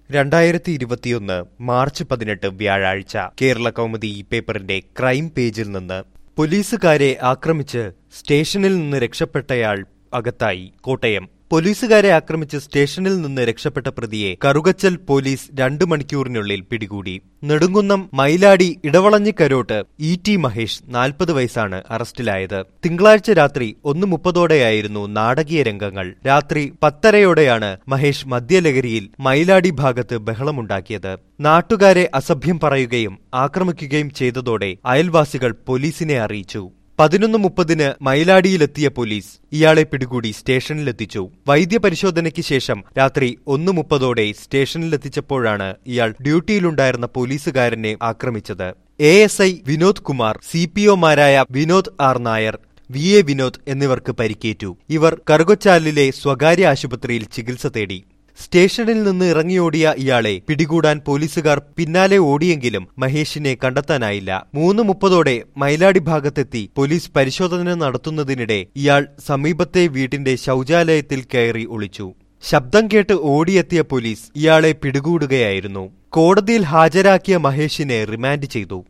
രണ്ടായിരത്തി ഇരുപത്തിയൊന്ന് മാർച്ച് പതിനെട്ട് വ്യാഴാഴ്ച കേരള കൗമുദി ഈ പേപ്പറിന്റെ ക്രൈം പേജിൽ നിന്ന് പോലീസുകാരെ ആക്രമിച്ച് സ്റ്റേഷനിൽ നിന്ന് രക്ഷപ്പെട്ടയാൾ അകത്തായി കോട്ടയം പോലീസുകാരെ ആക്രമിച്ച് സ്റ്റേഷനിൽ നിന്ന് രക്ഷപ്പെട്ട പ്രതിയെ കറുകച്ചൽ പോലീസ് രണ്ടു മണിക്കൂറിനുള്ളിൽ പിടികൂടി നെടുങ്കുന്നം മൈലാടി ഇടവളഞ്ഞിക്കരോട്ട് ഇ ടി മഹേഷ് നാൽപ്പത് വയസ്സാണ് അറസ്റ്റിലായത് തിങ്കളാഴ്ച രാത്രി ഒന്ന് മുപ്പതോടെയായിരുന്നു നാടകീയ രംഗങ്ങൾ രാത്രി പത്തരയോടെയാണ് മഹേഷ് മദ്യലഹരിയിൽ മൈലാടി ഭാഗത്ത് ബഹളമുണ്ടാക്കിയത് നാട്ടുകാരെ അസഭ്യം പറയുകയും ആക്രമിക്കുകയും ചെയ്തതോടെ അയൽവാസികൾ പോലീസിനെ അറിയിച്ചു പതിനൊന്ന് മുപ്പതിന് മയിലാടിയിലെത്തിയ പോലീസ് ഇയാളെ പിടികൂടി സ്റ്റേഷനിലെത്തിച്ചു വൈദ്യപരിശോധനയ്ക്ക് ശേഷം രാത്രി ഒന്ന് മുപ്പതോടെ സ്റ്റേഷനിലെത്തിച്ചപ്പോഴാണ് ഇയാൾ ഡ്യൂട്ടിയിലുണ്ടായിരുന്ന പോലീസുകാരനെ ആക്രമിച്ചത് A S I Vinod Kumar C P ഒമാരായ Vinod R Nair V A Vinod എന്നിവർക്ക് പരിക്കേറ്റു ഇവർ കറുകൊച്ചാലിലെ സ്വകാര്യ ആശുപത്രിയിൽ ചികിത്സ തേടി സ്റ്റേഷനിൽ നിന്ന് ഇറങ്ങിയോടിയ ഇയാളെ പിടികൂടാൻ പോലീസുകാർ പിന്നാലെ ഓടിയെങ്കിലും മഹേഷിനെ കണ്ടെത്താനായില്ല മൂന്ന് മുപ്പതോടെ മൈലാടി ഭാഗത്തെത്തി പോലീസ് പരിശോധന നടത്തുന്നതിനിടെ ഇയാൾ സമീപത്തെ വീടിന്റെ ശൗചാലയത്തിൽ കയറി ഒളിച്ചു ശബ്ദം കേട്ട് ഓടിയെത്തിയ പോലീസ് ഇയാളെ പിടികൂടുകയായിരുന്നു കോടതിയിൽ ഹാജരാക്കിയ മഹേഷിനെ റിമാൻഡ് ചെയ്തു